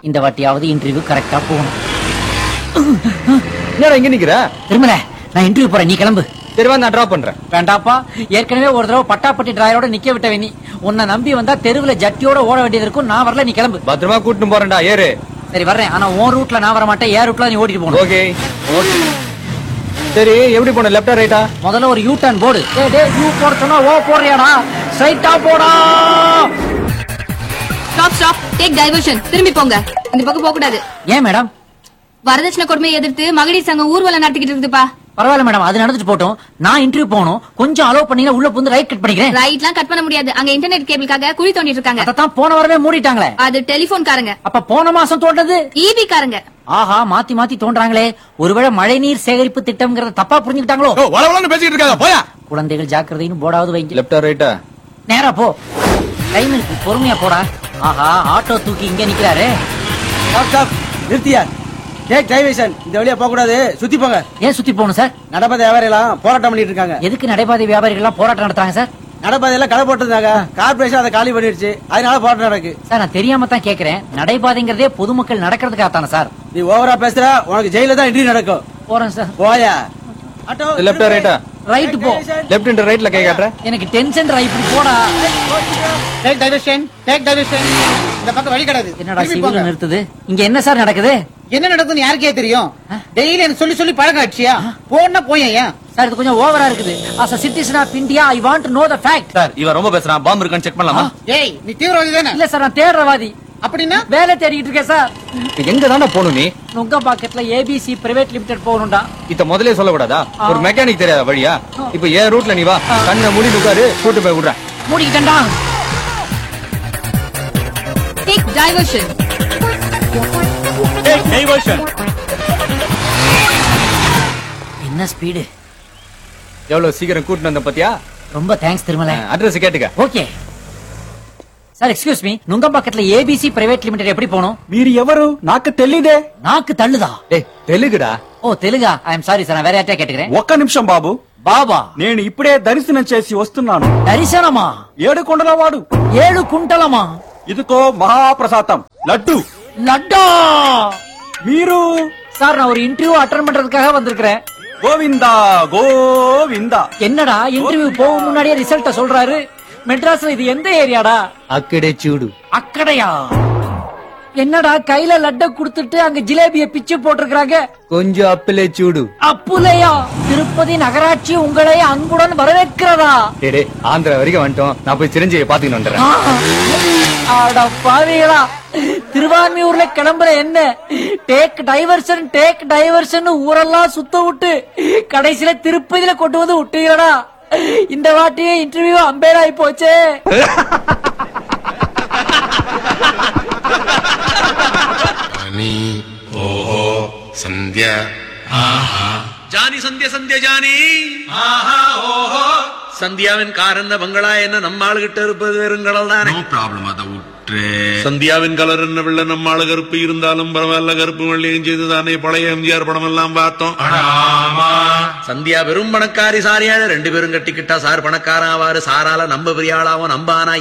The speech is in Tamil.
இந்த வாட்டியாவது இன்டர்வியூ கரெக்டா போகணும் என்னடா இங்க நிக்கிற திருமல நான் இன்டர்வியூ போறேன் நீ கிளம்பு சரி வா நான் டிராப் பண்றேன் வேண்டாப்பா ஏற்கனவே ஒரு தடவை பட்டாப்பட்டி டிராயரோட நிக்க விட்ட நீ உன்னை நம்பி வந்தா தெருவுல ஜட்டியோட ஓட வேண்டியது இருக்கும் நான் வரல நீ கிளம்பு பத்திரமா கூட்டிட்டு போறேன்டா ஏறு சரி வர்றேன் ஆனா உன் ரூட்ல நான் வர மாட்டேன் ஏன் ரூட்ல நீ ஓடிட்டு போகணும் ஓகே சரி எப்படி போன லெஃப்டா ரைட்டா முதல்ல ஒரு யூ டர்ன் போடு டேய் டேய் யூ போட சொன்னா ஓ போறியாடா ஸ்ட்ரைட்டா போடா ஸ்டாப் ஸ்டாப் டேக் டைவர்ஷன் திரும்பி போங்க இந்த பக்கம் போக கூடாது ஏன் மேடம் வரதட்சணை கொடுமையை எதிர்த்து மகளிர் சங்கம் ஊர்வலம் நடத்திக்கிட்டு இருக்குதுப்பா பரவாயில்ல மேடம் அது நடந்துட்டு போட்டோம் நான் இன்டர்வியூ போகணும் கொஞ்சம் அலோவ் பண்ணீங்கன்னா உள்ள புந்து ரைட் கட் பண்ணிக்கிறேன் ரைட்லாம் கட் பண்ண முடியாது அங்க இன்டர்நெட் கேபிளுக்காக குழி தோண்டிட்டு இருக்காங்க அதான் போன வாரமே மூடிட்டாங்களே அது டெலிபோன் காரங்க அப்ப போன மாசம் தோண்டது ஈபி காரங்க ஆஹா மாத்தி மாத்தி தோன்றாங்களே ஒருவேளை மழைநீர் சேகரிப்பு திட்டம்ங்கறத தப்பா புரிஞ்சுக்கிட்டாங்களோ வளவளன்னு பேசிக்கிட்டு இருக்காங்க போயா குழந்தைகள் ஜாக்கிரதைன்னு போடாவது வைங்க லெஃப்டா ரைட்டா நேரா போ டைம் இருக்கு பொறுமையா போடா ஆஹா ஆட்டோ தூக்கி இங்க நிக்கிறாரு ஸ்டாப் ஸ்டாப் நிறுத்தியா டேக் டைவேஷன் இந்த வழியா போக கூடாது சுத்தி போங்க ஏன் சுத்தி போகணும் சார் நடப்பாதை வியாபாரிலாம் போராட்டம் பண்ணிட்டு இருக்காங்க எதுக்கு நடைபாதை வியாபாரிகள் எல்லாம் போராட்டம் நடத்துறாங்க சார் நடப்பாதையெல்லாம் கடை போட்டிருந்தாங்க கார்பரேஷன் அதை காலி பண்ணிடுச்சு அதனால போராட்டம் நடக்கு சார் நான் தெரியாம தான் கேக்குறேன் நடைபாதைங்கிறதே பொதுமக்கள் நடக்கிறதுக்காக தானே சார் நீ ஓவரா பேசுற உனக்கு ஜெயில தான் இன்டர்வியூ நடக்கும் போறேன் சார் போயா ஆட்டோ லெஃப்டா ரைட்டா ரைட் போ லெஃப்ட் அண்ட் ரைட்ல கை காட்டுற எனக்கு டென்ஷன் இப்படி போடா டேக் டைவர்ஷன் டேக் டைவர்ஷன் இந்த பக்கம் வழி கிடையாது என்னடா திரும்பி சிவில் போங்க. நிறுத்துது இங்க என்ன சார் நடக்குது என்ன நடக்குதுன்னு யாருக்கே தெரியும் டெய்லி எனக்கு சொல்லி சொல்லி பழக்கம் ஆயிடுச்சியா போனா போய் ஏன் சார் இது கொஞ்சம் ஓவரா இருக்குது as a citizen of India I want to know the fact sir இவன் ரொம்ப பேசுறான் பாம்பு இருக்கான்னு செக் பண்ணலாமா ஏய் நீ தீவிரவாதி தானே இல்ல சார் நான் தேடுறவாதி அப்படின்னா வேலை தேடிட்டு இருக்கேன் சார் எங்க தானே போகணும் நீ நுங்க பாக்கெட்ல ஏபிசி பிரைவேட் லிமிடெட் போகணும்டா இத முதல்ல சொல்லக்கூடாதா ஒரு மெக்கானிக் தெரியாத வழியா இப்ப ஏன் ரூட்ல நீ வா கண்ணை மூடி உட்காரு கூட்டு போய் விடுறேன் மூடிக்கிட்டேன்டா டேக் டைவர்ஷன் என்ன ஸ்பீடு எவ்வளவு சீக்கிரம் கூட்டிட்டு வந்த பாத்தியா ரொம்ப தேங்க்ஸ் திருமலை அட்ரஸ் கேட்டுக்க ஓகே சார் எக்ஸ்கியூஸ் மீ நுங்கம்பாக்கத்துல ஏபிசி பிரைவேட் லிமிடெட் எப்படி போகணும் మీరు ఎవరు నాకు తెలీదే நாக்கு தள்ளுதா டேய் தெலுங்குடா ஓ தெலுங்கா ஐ எம் சாரி சார் நான் வேற யார்ட்டா கேட்டுக்கிறேன் ఒక్క నిమిషం బాబు பாபா నేను ఇప్పుడే దర్శనం చేసి వస్తున్నాను தரிசனமா ఏడు కొండల వాడు ஏழு குண்டலமா ఇదికో మహాప్రసాదం లడ్డు லட்டா మీరు சார் நான் ஒரு இன்டர்வியூ அட்டன் பண்றதுக்காக வந்திருக்கிறேன் గోవిందా గోవిందా என்னடா இன்டர்வியூ போக முன்னாடியே ரிசல்ட்ட சொல்றாரு மெட்ராஸ்ல இது எந்த ஏரியாடா அக்கடே சூடு அக்கடையா என்னடா கையில லட்ட குடுத்துட்டு அங்க ஜிலேபிய பிச்சு போட்டிருக்காங்க கொஞ்சம் அப்பிலே சூடு அப்புலையா திருப்பதி நகராட்சி உங்களை அன்புடன் வரவேற்கிறதா டேய் டேய், ஆந்திரா வரைக்கும் வந்துட்டோம் நான் போய் சிரஞ்சீவி பாத்துக்கிட்டு வந்துடுறேன் ஆ, அட பாவிகளா திருவான்மியூர்ல கிளம்புற என்ன டேக் டைவர்ஷன் டேக் டைவர்ஷன் ஊரெல்லாம் சுத்த விட்டு கடைசியில திருப்பதியில கொண்டு வந்து விட்டீங்களா இந்த வாட்டியே இன்டர்வியூ அம்பேர் ஆயி போச்சே అని ఓహో సంధ్య ஜானி சந்திய சந்திய ஜானி ஓஹோ சந்தியாவின் கார் என்ன பங்களா என்ன நம்ம ஆளுகிட்ட இருப்பது வெறுங்கடல் தானே నో ప్రాబ్లం అద ఉట్రే சந்தியாவின் கலர் என்ன வெள்ள நம்ம ஆளு கருப்பு இருந்தாலும் பரவாயில்ல கருப்பு வெள்ளையும் செய்து தானே பழைய எம்ஜிஆர் படம் எல்லாம் பார்த்தோம் சந்தியா வெறும் பணக்காரி சாரியால ரெண்டு பேரும் கட்டிக்கிட்டா சார் பணக்காரன் ஆவாரு சாரால நம்ம பெரிய ஆளாவும் நம்ப ஆனா